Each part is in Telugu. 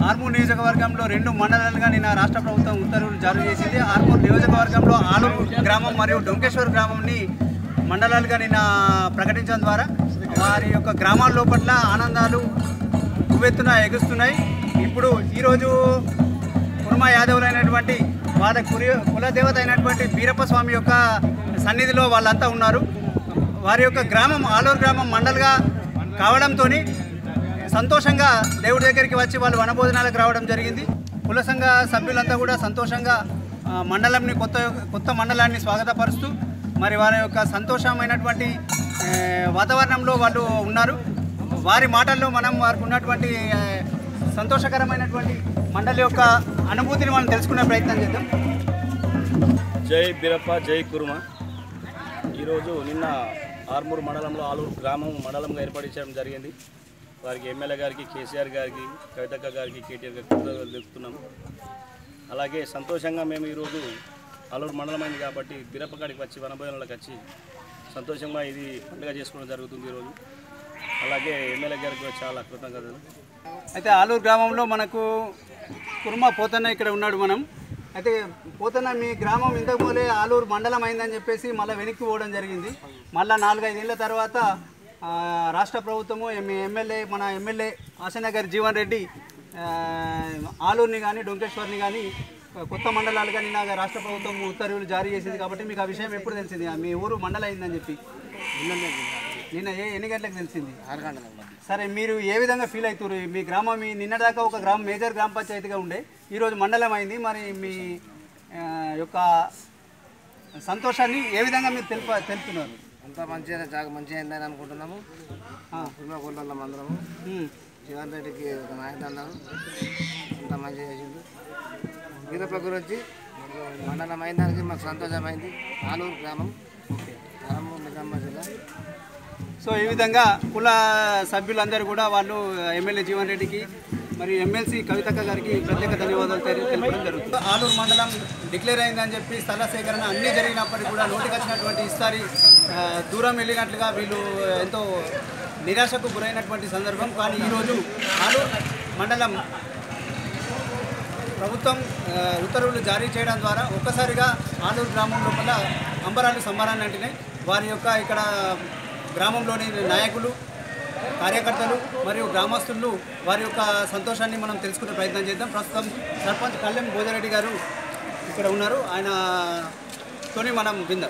ఆర్మూర్ నియోజకవర్గంలో రెండు మండలాలుగా నిన్న రాష్ట్ర ప్రభుత్వం ఉత్తర్వులు జారీ చేసింది ఆర్మూర్ నియోజకవర్గంలో ఆలూరు గ్రామం మరియు డొంకేశ్వర్ గ్రామంని మండలాలుగా నిన్న ప్రకటించడం ద్వారా వారి యొక్క గ్రామాల లోపల ఆనందాలు ఉవ్వెత్తున ఎగుస్తున్నాయి ఇప్పుడు ఈరోజు కుర్మ యాదవులైనటువంటి వాళ్ళ కురి కులదేవత అయినటువంటి బీరప్ప స్వామి యొక్క సన్నిధిలో వాళ్ళంతా ఉన్నారు వారి యొక్క గ్రామం ఆలూరు గ్రామం మండల్గా కావడంతో సంతోషంగా దేవుడి దగ్గరికి వచ్చి వాళ్ళు వనభోజనాలకు రావడం జరిగింది కుల సంఘ సభ్యులంతా కూడా సంతోషంగా ఆ, మండలంని కొత్త కొత్త మండలాన్ని స్వాగతపరుస్తూ మరి వారి యొక్క సంతోషమైనటువంటి ఏ, వాతావరణంలో వాళ్ళు ఉన్నారు వారి మాటల్లో మనం వారికి ఉన్నటువంటి ఏ, సంతోషకరమైనటువంటి మండలి యొక్క అనుభూతిని మనం తెలుసుకునే ప్రయత్నం చేద్దాం జై బిరప్ప జై కురుమ ఈరోజు నిన్న ఆర్మూరు మండలంలో ఆలూరు గ్రామం మండలంగా ఏర్పడించడం జరిగింది వారికి ఎమ్మెల్యే గారికి కేసీఆర్ గారికి కవితక్క గారికి కేటీఆర్ గారికి కృతజ్ఞతలు తెలుపుతున్నాము అలాగే సంతోషంగా మేము ఈరోజు ఆలూరు మండలం అయింది కాబట్టి బిరప్ప కాడికి వచ్చి వనభోజనాలకు వచ్చి సంతోషంగా ఇది పండుగ చేసుకోవడం జరుగుతుంది ఈరోజు అలాగే ఎమ్మెల్యే గారికి కూడా చాలా కృతజ్ఞతలు అయితే ఆలూరు గ్రామంలో మనకు కుర్మ పోతన్న ఇక్కడ ఉన్నాడు మనం అయితే పోతన్న మీ గ్రామం ఇంతకు మూలే ఆలూరు మండలం అయిందని చెప్పేసి మళ్ళీ వెనక్కి పోవడం జరిగింది మళ్ళీ నాలుగైదేళ్ల తర్వాత ఆ, రాష్ట్ర ప్రభుత్వము మీ ఎమ్మెల్యే మన ఎమ్మెల్యే ఆశన్న గారి జీవన్ రెడ్డి ఆ, ఆలూరుని కానీ డొంకేశ్వర్ని కానీ కొత్త మండలాలుగా నిన్న రాష్ట్ర ప్రభుత్వం ఉత్తర్వులు జారీ చేసింది కాబట్టి మీకు ఆ విషయం ఎప్పుడు తెలిసింది మీ ఊరు మండలం అయిందని చెప్పి నిన్న ఏ ఎన్ని గంటలకు తెలిసింది సరే మీరు ఏ విధంగా ఫీల్ అవుతారు మీ గ్రామం మీ నిన్నదాకా ఒక గ్రామం మేజర్ గ్రామ పంచాయతీగా ఉండే ఈరోజు మండలం అయింది మరి మీ ఆ, యొక్క సంతోషాన్ని ఏ విధంగా మీరు తెలుప తెలుపుతున్నారు అంతా మంచిగా చాలా మంచిగా అయిందని అనుకుంటున్నాము కుటుంబ కుటుంబం అందరము ఉమ్. జీవన్ రెడ్డికి ఒక నాయకుడు అన్నారు అంతా మంచిగా చేసిండు వీరప్ప గురించి మండలం అయిన దానికి మాకు సంతోషమైంది ఆలూరు గ్రామం ఆరంభం నిజామాబాద్ జిల్లా సో ఈ విధంగా కుల సభ్యులందరూ కూడా వాళ్ళు ఎమ్మెల్యే జీవన్ రెడ్డికి మరి ఎమ్మెల్సీ కవితక్క గారికి ప్రత్యేక ధన్యవాదాలు తెలి- తెలపడం జరుగుతుంది ఆలూరు మండలం డిక్లేర్ అయిందని చెప్పి స్థల సేకరణ అన్నీ జరిగినప్పటికీ కూడా నోటికి వచ్చినటువంటి ఇస్తారి ఆ, దూరం వెళ్ళినట్లుగా వీళ్ళు ఎంతో నిరాశకు గురైనటువంటి సందర్భం కానీ ఈరోజు ఆలూరు మండలం ప్రభుత్వం ఆ, ఉత్తర్వులు జారీ చేయడం ద్వారా ఒక్కసారిగా ఆలూరు గ్రామం లోపల అంబరాలు సంబరాన్ని అంటున్నాయి వారి యొక్క ఇక్కడ గ్రామంలోని నాయకులు కార్యకర్తలు మరియు గ్రామస్తులు వారి యొక్క సంతోషాన్ని మనం తెలుసుకునే ప్రయత్నం చేద్దాం ప్రస్తుతం సర్పంచ్ కళ్యాణ్ భోజరెడ్డి గారు ఇక్కడ ఉన్నారు ఆయనతోని మనం విందాం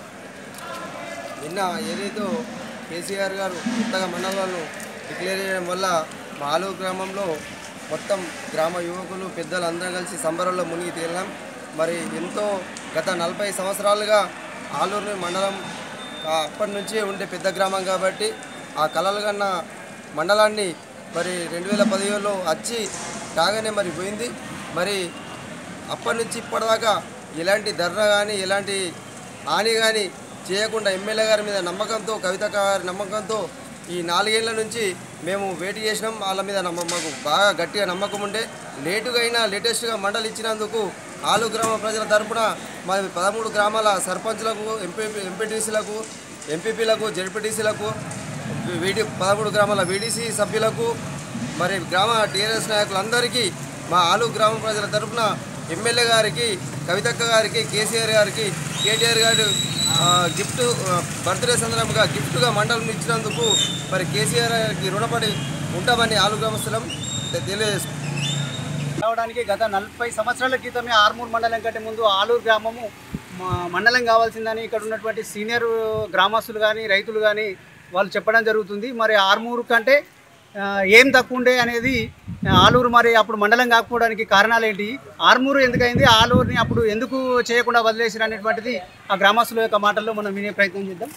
నిన్న ఏదైతే కేసీఆర్ గారు కొత్తగా మండలాలను డిక్లేర్ చేయడం వల్ల మా ఆలూరు గ్రామంలో మొత్తం గ్రామ యువకులు పెద్దలు అందరం కలిసి సంబరంలో మునిగి తేలినాం మరి ఎంతో గత నలభై సంవత్సరాలుగా ఆలూరు మండలం ఆ అప్పటి నుంచే ఉండే పెద్ద గ్రామం కాబట్టి ఆ కలలు కన్న మండలాన్ని మరి రెండు వేల పదిహేడులో వచ్చి కాగానే మరి పోయింది మరి అప్పటి నుంచి ఇప్పటిదాకా ఎలాంటి ధర్నా కానీ ఎలాంటి హాని కానీ చేయకుండా ఎమ్మెల్యే గారి మీద నమ్మకంతో కవిత గారి నమ్మకంతో ఈ నాలుగేళ్ల నుంచి మేము వేటి చేసినాం వాళ్ళ మీద నమ్మ మాకు బాగా గట్టిగా నమ్మకం ఉండే లేటుగా అయినా లేటెస్ట్గా మండలి ఇచ్చినందుకు ఆలు గ్రామ ప్రజల తరపున మా పదమూడు గ్రామాల సర్పంచ్లకు ఎంపీ ఎంపీటీసీలకు ఎంపీపీలకు జడ్పీటీసీలకు వీడి పదమూడు గ్రామాల వీడీసీ సభ్యులకు మరి గ్రామ టీఆర్ఎస్ నాయకులందరికీ మా ఆలు గ్రామ ప్రజల తరపున ఎమ్మెల్యే గారికి కవితక్క గారికి కేసీఆర్ గారికి కేటీఆర్ గారు ఆ, గిఫ్ట్ ఆ, బర్త్డే సందర్భంగా గిఫ్ట్గా మండలం ఇచ్చినందుకు మరి కేసీఆర్ గారికి రుణపడి ఉంటామని ఆలు గ్రామస్తులం తెలియజేస్తున్నాం రావడానికి గత నలభై సంవత్సరాల క్రితమే ఆర్మూర్ మండలం కంటే ముందు ఆలూరు గ్రామము మ- మండలం కావాల్సిందని ఇక్కడ ఉన్నటువంటి సీనియర్ గ్రామస్తులు కానీ రైతులు కానీ వాళ్ళు చెప్పడం జరుగుతుంది మరి ఆర్మూరు కంటే ఆ, ఏం తక్కువ ఉండే అనేది ఆ, ఆలూరు మరి అప్పుడు మండలం కాకపోవడానికి కారణాలు ఏంటి ఆర్మూరు ఎందుకైంది ఆలూరుని అప్పుడు ఎందుకు చేయకుండా వదిలేసారు అనేటువంటిది ఆ గ్రామస్తుల యొక్క మాటల్లో మనం వినే ప్రయత్నం చేద్దాం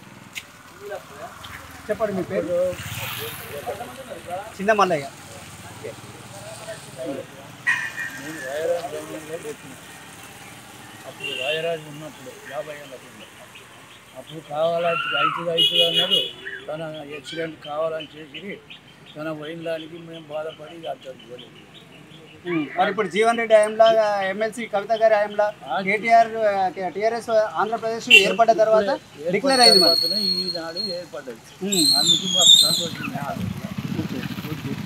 చెప్పండి మీ పేరు చిన్న మల్లయ్య అప్పుడు రాయరాజు ఉన్నప్పుడు యాభై ఏళ్ళ కింద అప్పుడు కావాలని అవుతుంది అవుతుంది అన్నారు తన యాక్సిడెంట్ కావాలని చేసి తన పోయిన దానికి మేము బాధపడి అర్థం పోలేదు ఉమ్, మరి ఇప్పుడు జీవన్ రెడ్డి హయాంలా ఎమ్మెల్సీ కవిత గారి హయాంలా కేటీఆర్ టీఆర్ఎస్ ఆంధ్రప్రదేశ్ ఏర్పడ్డ తర్వాత డిక్లేర్ అయింది మరి తర్వాతనే ఈనాడు ఏర్పడ్డది ఉమ్, అందుకు మాకు సంతోషంగా ఓకే, ఓకే.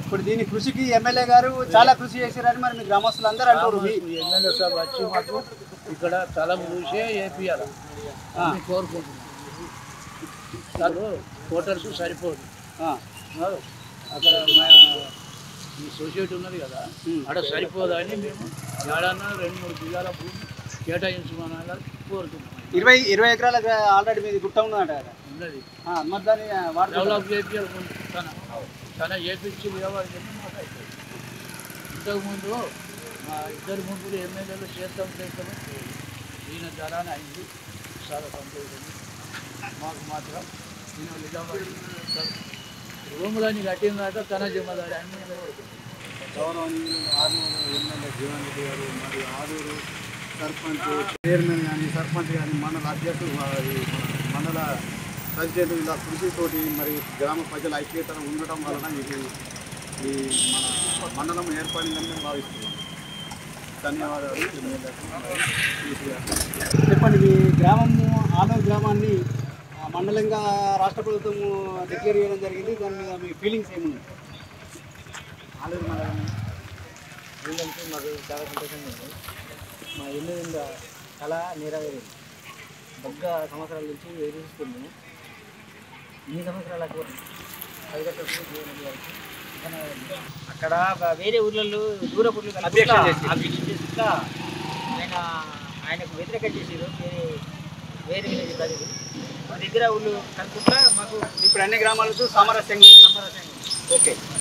ఇప్పుడు దీని కృషికి ఎమ్మెల్యే గారు చాలా కృషి చేశారని మరి మీ గ్రామస్తులు అందరూ అంటారు మీ- ఎమ్మెల్యే సాబ్ వచ్చి మాకు ఇక్కడ తలం చూసే ఏపీఆర్ అని కోరుకుంటున్నాం వాళ్ళు ఓటర్స్ సరిపోదు ఆ, ఉన్నారు. అక్కడ మా ఈ సొసైటీ ఉన్నది కదా అక్కడ సరిపోదని మేము ఏడన్నా రెండు మూడు జిల్లాల భూమి కేటాయించమని కోరుతున్నాం ఇరవై ఇరవై ఎకరాల ఆల్రెడీ మీది గుట్ట ఉన్నదంట కదా ఉన్నది ఆ, మరి దాన్ని వాడుతున్నారు డెవలప్ చేయాలి తన తన చేపించి వ్యవహారం చెప్పి మాకు అయిపోయింది ఇంతకుముందు మా ఇద్దరు ముగ్గురు ఎమ్మెల్యేలు చేస్తాం చేస్తాము ఈయన ధరాన్ని అయింది చాలా సంతోషం మాకు మాత్రం ఈయన నిజామాబాద్ రూములన్నీ కట్టిందాక తన జిమ్మదారి అన్ని నిలబడుతుంది గౌరవనీయులు ఆర్మూరు ఎమ్మెల్యే జీవన్ రెడ్డి గారు మరియు ఆరూరు సర్పంచ్ చైర్మన్ కానీ సర్పంచ్ కానీ మండల అధ్యక్షుడు వారి మండల ప్రెసిడెంట్ ఇలా కృషితోటి మరి గ్రామ ప్రజల ఐక్యతను ఉండటం వలన ఇది ఈ మన మండలం ఏర్పడిందని మేము భావిస్తున్నాం ధన్యవాదాలు ఎమ్మెల్యేకు మరియు కేసీఆర్ గారికి. చెప్పండి మీ గ్రామము ఆలూరు గ్రామాన్ని ఆ, మండలంగా రాష్ట్ర ప్రభుత్వం డిక్లేర్ చేయడం జరిగింది దాని మీద మీ ఫీలింగ్స్ ఏమున్నాయి ఆలూరు మండలం ఏంటంటే మాకు చాలా సంతోషంగా ఉంది మా ఇల్లు మీద కళ నెరవేరింది దగ్గ సంవత్సరాల నుంచి ఎదురుస్తున్నాము ఇన్ని సంవత్సరాలకు కవితకు జీవన్ గారికి ధన్యవాదాలు. అక్కడ బ- వేరే ఊర్లలో దూర ఊర్లు అబ్జెక్షన్ చేసి. అబ్జెక్షన్ చేసి ఆయన ఆయనకు వ్యతిరేకం చేసారు వేరే వేరే విలేజ్ ప్రజలు మా దగ్గర ఊళ్ళు కనుకుంటా మాకు ఇప్పుడు అన్ని గ్రామాలకు సామరస్యంగా సంబరసంగా ఓకే